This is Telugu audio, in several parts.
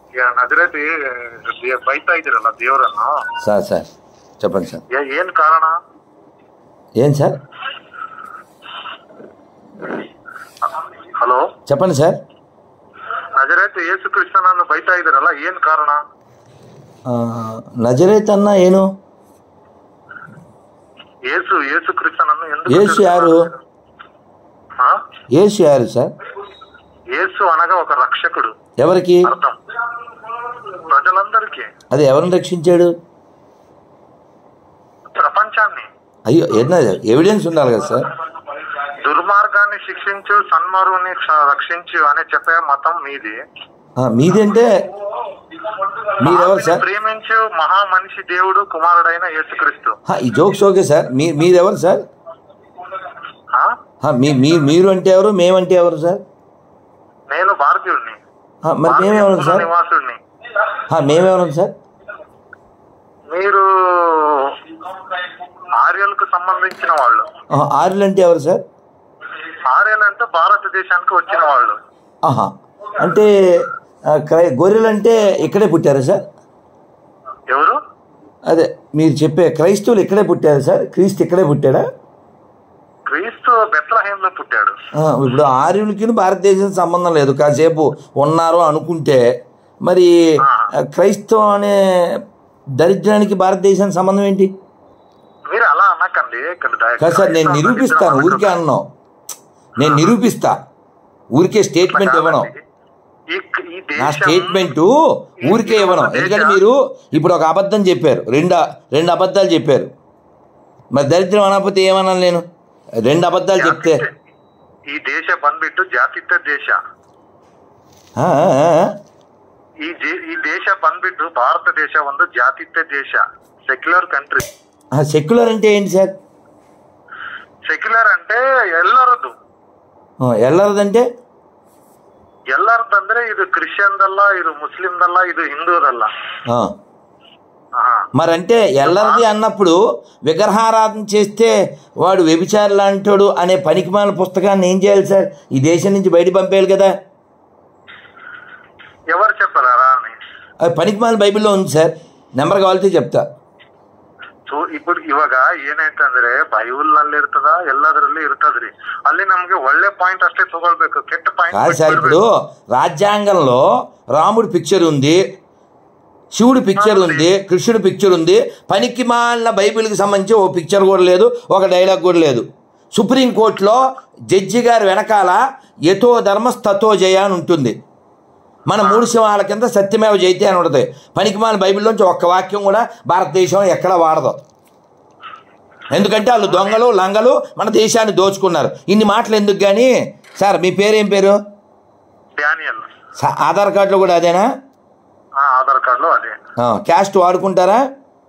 ಈಗ ನಜರೇತಿ ದೇ- ಬೈತಾ ಇದ್ದೀರಲ್ಲ ದೇವರನ್ನು సార్ సార్ చెప్పండి సార్ ಏ- ಏನ್ ಕಾರಣ ఏం సార్ ಹಲೋ చెప్పండి సార్ ನಜರೇತಿ ಯೇಸು ಕೃಷ್ಣನನ್ನು ಬೈತಾ ಇದ್ದೀರಲ್ಲ ಏನ್ ಕಾರಣ ఆ, ನಜರೇತ್ ಅನ್ನ ಏನು ಯೇಸು ಯೇಸು ಕೃಷ್ಣನನ್ನು ಎಂದು యేసు యారు ಹಾ? యేసు యారు సార్ యేసు అనగా ఒక రక్షకుడు ఎవరికి అర్థం ప్రజలందరికీ అది ఎవరిని రక్షించాడు ప్రపంచాన్ని అయ్యో ఏదైనా ఎవిడెన్స్ ఉండాలి కదా సార్ దుర్మార్గాన్ని శిక్షించు సన్మార్గుని క్ష- రక్షించు అని చెప్పే మతం మీది ఆ, మీదంటే మీరెవరు సార్ ప్రేమించు మహా మనిషి దేవుడు కుమారుడైన యేసుక్రీస్తు ఆ, ఈ జోక్స్ ఓకే సార్ మీ మీరెవరు సార్ ఆ? ఆ, మీ మీ- మీరు అంటే ఎవరు మేమంటే ఎవరు సార్ నేను భారతీయుడిని ఆ, మరి మేమేమన్నాం భారతీయ సార్ నివాసుడిని ఆ, మేమేమన్నాం సార్ మీరు ఆర్యలకు సంబంధించిన వాళ్ళు ఆ, ఆర్యులు అంటే ఎవరు సార్ ఆర్యలు అంటే భారతదేశానికి వచ్చిన వాళ్ళు ఆహా అంటే ఆ, క్రై గొర్రెలు అంటే ఇక్కడే పుట్టారా సార్ ఎవరు అదే మీరు చెప్పే క్రైస్తవులు ఇక్కడే పుట్టారా సార్ క్రీస్తు ఇక్కడే పుట్టాడా క్రీస్తు బెత్లహేంలో పుట్టాడు ఆ, ఇప్పుడు ఆర్యులకి భారతదేశం సంబంధం లేదు కాసేపు ఉన్నారు అనుకుంటే మరి ఆ, క్రైస్తవం అనే దరిద్రానికి భారతదేశానికి సంబంధం ఏంటి మీరు అలా అనకండి ఇక్కడ ద- కాదు సార్ నేను నిరూపిస్తాను ఊరికే అన్నాం నేను నిరూపిస్తా ఊరికే స్టేట్మెంట్ ఇవ్వను ఈ ఈ నా దేశం స్టేట్మెంట్ ఊరికే ఇవ్వను ఎందుకంటే మీరు ఇప్పుడు ఒక అబద్ధం చెప్పారు రెండు రెండు అబద్ధాలు చెప్పారు మరి దరిద్రం అనకపోతే ఏమన్నాను నేను రెండు అబద్ధాలు చెప్తే ಈ ದೇಶ ಬಂದ್ಬಿಟ್ಟು ಜಾತಿತ್ವ ದೇಶ ఆ, ఆ, ఆ. ಈ ಜೆ- ಈ ದೇಶ ಬಂದ್ಬಿಟ್ಟು ಭಾರತ ದೇಶ ಒಂದು ಜಾತಿತ್ವ ದೇಶ ಸೆಕ್ಯುಲರ್ ಕಂಟ್ರಿ ఆ, సెక్యులర్ అంటే ఏంటి సార్ ಸೆಕ್ಯುಲರ್ అంటే ಎಲ್ಲರದು ఆ, ఎల్లరదంటే ಎಲ್ಲರದಂದ್ರೆ ಇದು ಕ್ರಿಶ್ಚಿಯನ್ದಲ್ಲ ಇದು ಮುಸ್ಲಿಂದಲ್ಲ ಇದು ಹಿಂದೂದಲ್ಲ ఆ. ఆహా. మరంటే ఎల్లరిది అన్నప్పుడు విగ్రహారాధన చేస్తే వాడు వ్యభిచారి లాంటోడు అనే పనికిమాల పుస్తకాన్ని ఏం చేయాలి సార్ ఈ దేశం నుంచి బయట పంపేయాలి కదా ఎవరు చెప్పారా అని అది పనికిమాల బైబిల్లో ఉంది సార్ నెంబర్ కావాలితే చెప్తా ಸೊ ఇప్పుడు ಇವಾಗ ಏನಾಯ್ತಂದ್ರೆ ಬೈಬಲ್ ನಲ್ಲಿ ಇರ್ತದ ಎಲ್ಲದರಲ್ಲಿ ಇರ್ತದ್ರಿ ಅಲ್ಲಿ ನಮ್ಗೆ ಒಳ್ಳೆ ಪಾಯಿಂಟ್ ಅಷ್ಟೇ ತಗೊಳ್ಬೇಕು ಕೆಟ್ಟ కాదు సార్ ಪಾಯಿಂಟ್ ఇప్పుడు రాజ్యాంగంలో రాముడు పిక్చర్ ఉంది శివుడు పిక్చర్ ఉంది కృష్ణుడు పిక్చర్ ఉంది పనికి మాలిన బైబిల్కి సంబంధించి ఓ పిక్చర్ కూడా లేదు ఒక డైలాగ్ కూడా లేదు సుప్రీంకోర్టులో జడ్జి గారి వెనకాల ఎతో ధర్మస్తతో జయ అని ఉంటుంది మన మూడు సింహాల కింద సత్యమేవ జయితే అని ఉంటుంది పనికిమాల బైబిల్లోంచి ఒక్క వాక్యం కూడా భారతదేశం ఎక్కడ వాడదు ఎందుకంటే వాళ్ళు దొంగలు లంగలు మన దేశాన్ని దోచుకున్నారు ఇన్ని మాటలు ఎందుకు కానీ సార్ మీ పేరేం పేరు డానియల్ స- ఆధార్ కార్డులో కూడా అదేనా ఆ, ఆధార్ కార్డు లో అదే ఆ, క్యాస్ట్ వాడుకుంటారా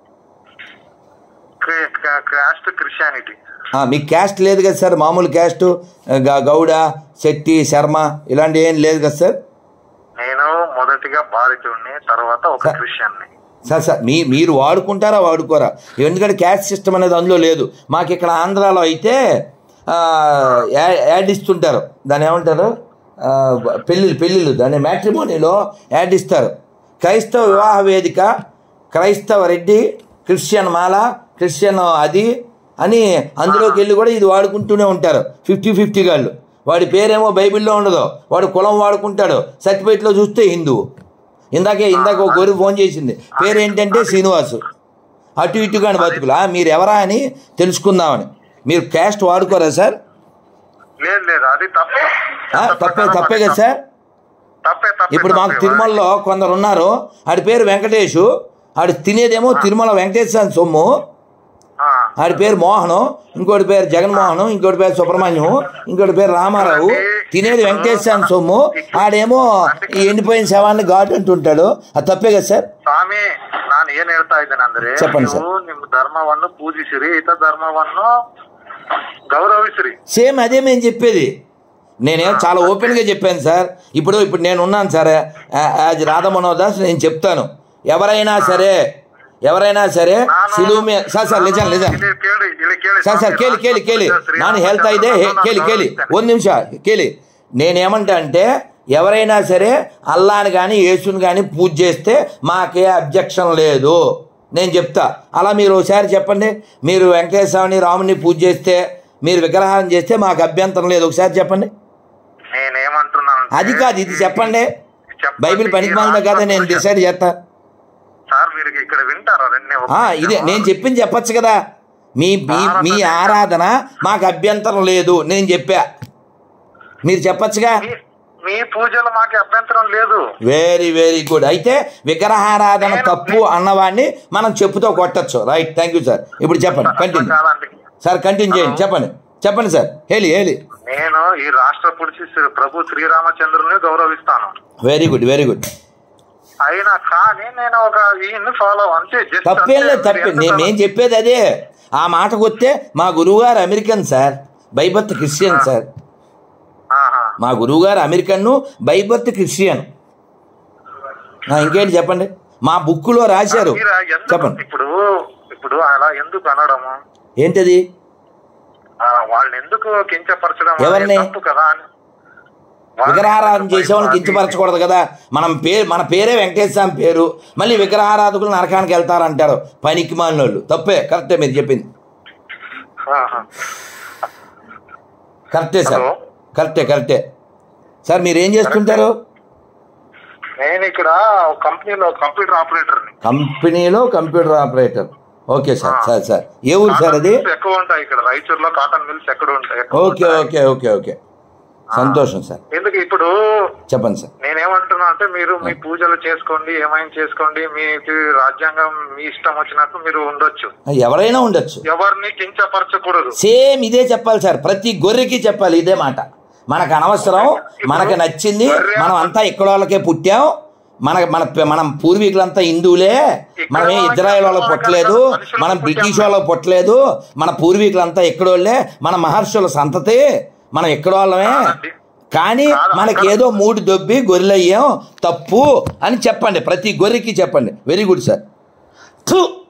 క్యాస్ట్ క్రిస్టియానిటీ ఆ, మీకు క్యాస్ట్ లేదు కదా సార్ మామూలు క్యాస్ట్ గ- గౌడ శెట్టి శర్మ ఇలాంటి ఏం లేదు కదా సార్ నేను మొదటిగా భారతీయుడిని తర్వాత ఒక స- క్రిస్టియన్ని సార్ సార్ మీ మీరు వాడుకుంటారా వాడుకోరా ఎందుకంటే క్యాస్ట్ సిస్టమ్ అనేది అందులో లేదు మాకు ఇక్కడ ఆంధ్రాలో అయితే ఆ, యా- యాడ్ ఇస్తుంటారు దాన్ని ఏమంటారు ఆ, పెళ్ళిళ్ళు పెళ్ళిళ్ళు దాన్ని మ్యాట్రిమోనీలో యాడ్ ఇస్తారు క్రైస్తవ వివాహ వేదిక క్రైస్తవ రెడ్డి క్రిస్టియన్ మాల క్రిస్టియన్ అది అని అందులోకి వెళ్ళి కూడా ఇది వాడుకుంటూనే ఉంటారు ఫిఫ్టీ ఫిఫ్టీ గాళ్ళు వాడి పేరేమో బైబిల్లో ఉండదు వాడు కులం వాడుకుంటాడు సర్టిఫికేట్లో చూస్తే హిందువు ఇందాకే ఇందాక ఒక గొర్రె ఫోన్ చేసింది పేరు ఏంటంటే శ్రీనివాసు అటు ఇటుగాని బతుకులా మీరు ఎవరా అని తెలుసుకుందామని మీరు క్యాస్ట్ వాడుకోరా సార్ లేదు లేదు అది తప్పు ఆ, తప్పే తప్పే కదా సార్ తప్పే తప్పే ఇప్పుడు మాకు తప్పే. తిరుమలలో కొందరు ఉన్నారు ఆడి పేరు వెంకటేషు ఆడు తినేదేమో తిరుమల వెంకటేశ్వర సొమ్ము ఆ, ఆడి పేరు మోహను ఇంకోటి పేరు జగన్మోహన్ ఇంకోటి పేరు సుబ్రహ్మణ్యం ఇంకోటి పేరు రామారావు తినేది వెంకటేశ్వర సొమ్ము ఆడేమో ఈ ఎండిపోయిన శవాన్ని ఘాటు అంటుంటాడు అది తప్పే కదా సార్ ಸ್ವಾಮಿ ನಾನು ಏನ್ ಹೇಳ್ತಾ ಇದ್ದೇನೆ ಅಂದ್ರೆ చెప్పండి ನೀವು ನಿಮ್ ಧರ್ಮವನ್ನು ಪೂಜಿಸಿರಿ ಇತ ಧರ್ಮವನ್ನು ಗೌರವಿಸಿರಿ సేమ్ అదే మేము చెప్పేది నేనేం చాలా ఓపెన్గా చెప్పాను సార్ ఇప్పుడు ఇప్పుడు నేను ఉన్నాను సార్ యాజ్ రాధమనోదాస్ నేను చెప్తాను ఎవరైనా సరే ఎవరైనా సరే సిలువు మీద సార్ సార్ నిజం నిజం ಇಲ್ಲಿ ಕೇಳಿ ಇಲ್ಲಿ ಕೇಳಿ సార్ సార్ ಕೇಳಿ ಕೇಳಿ ಕೇಳಿ ನಾನು ಹೇಳ್ತಾ ಇದ್ದೆ ಹೇ- ಕೇಳಿ ಕೇಳಿ ಒಂದು ನಿಮಿಷ ಕೇಳಿ నేనేమంటా అంటే ఎవరైనా సరే అల్లాని కానీ యేసుని కానీ పూజ చేస్తే మాకే అబ్జెక్షన్ లేదు నేను చెప్తా అలా మీరు ఒకసారి చెప్పండి మీరు వెంకటేశ్వరని రాముని పూజ చేస్తే మీరు విగ్రహారం చేస్తే మాకు అభ్యంతరం లేదు ఒకసారి చెప్పండి నేనేమంటున్నాను అది కాదు ఇది చెప్పండి బైబిల్ పనికి మాలిందా కదా నేను డిసైడ్ చేస్తా సార్ మీరు ఇక్కడ వింటారా రెండు ఆ, ఇదే నేను చెప్పింది చెప్పొచ్చు కదా మీ మీ మీ ఆరాధన మాకు అభ్యంతరం లేదు నేను చెప్పా మీరు చెప్పొచ్చుగా మీ- మీ పూజలు మాకు అభ్యంతరం లేదు వెరీ వెరీ గుడ్ అయితే విగ్రహారాధన తప్పు అన్నవాడిని మనం చెప్పుతో కొట్టచ్చు రైట్ థ్యాంక్ యూ సార్ ఇప్పుడు చెప్పండి కంటిన్యూ కాదండి సార్ కంటిన్యూ చేయండి చెప్పండి చెప్పండి సార్ హేలి హేలి నేను ఈ రాష్ట్ర పుడిచి ప్రభు శ్రీరామచంద్రుని గౌరవిస్తాను వెరీ గుడ్ వెరీ గుడ్ అయినా కానీ నేను ఒక ఈయన్ని ఫాలో అంతే just తప్పేం అంతే. లేదు తప్పే నేను నేను చెప్పేది అదే ఆ మాటకు వస్తే మా గురువుగారు American sir by birth Christian sir ఆహా. మా గురువుగారు అమెరికన్ను బైబర్త్ క్రిస్టియన్ ఆ, ఇంకేంటి చెప్పండి మా బుక్కులో రాశారు మీరు ఎందుకు చెప్పండి ఇప్పుడు ఇప్పుడు అలా ఎందుకు అనడము ఏంటది ఆ, వాళ్ళని ఎందుకు కించపరచడం ఎవరిని? అనేది తప్పు కదా అని వాళ్ళని విగ్రహారాధన ఎందుకు చేసే వాళ్ళని భయపడాలి? కించపరచకూడదు కదా మనం పేరు మన పేరే వెంకటేశ్వర స్వామి పేరు మళ్ళీ విగ్రహారాధకులు నరకానికి వెళ్తారంటారు పనికి మాలినోళ్ళు తప్పే కరెక్టే మీరు చెప్పింది ఆహా. కరెక్టే సార్ హలో. కరెక్టే కరెక్టే సార్ మీరు ఏం చేస్తుంటారు నేను ఇక్కడ ఒక కంపెనీలో కంప్యూటర్ ఆపరేటర్ ని కంపెనీలో computer operator okay sir sir sir ఏ ఊరు సార్ అది ఎక్కువ ఉంటాయి ఇక్కడ రాయచూరులో కాటన్ మిల్స్ ఎక్కడ ఉంటాయి ఎక్కువ ఓకే ఉంటాయి. ఓకే ఓకే ఓకే సంతోషం సార్ ఎందుకు ఇప్పుడు చెప్పండి సార్ నేనేమంటున్నా అంటే మీరు మీ పూజలు చేసుకోండి ఏమైనా చేసుకోండి మీకు రాజ్యాంగం మీ ఇష్టం వచ్చినట్టు మీరు ఉండొచ్చు ఎవరైనా ఉండొచ్చు ఎవరిని కించపరచకూడదు సేమ్ ఇదే చెప్పాలి సార్ ప్రతి గొర్రెకి చెప్పాలి ఇదే మాట మనకు అనవసరం మనకు నచ్చింది మనం అంతా ఇక్కడ వాళ్ళకే పుట్టాం మన మన మనం పూర్వీకులంతా హిందువులే మనం ఏ ఇజ్రాయెల్ వాళ్ళకి పుట్టలేదు మనం బ్రిటిష్ వాళ్ళకి పుట్టలేదు మన పూర్వీకులంతా ఎక్కడోళ్ళే మన మహర్షుల సంతతి మనం ఎక్కడ వాళ్ళమే కానీ మనకి ఏదో మూడు దొబ్బి గొర్రెలయ్యాం తప్పు అని చెప్పండి ప్రతి గొర్రెకి చెప్పండి వెరీ గుడ్ సార్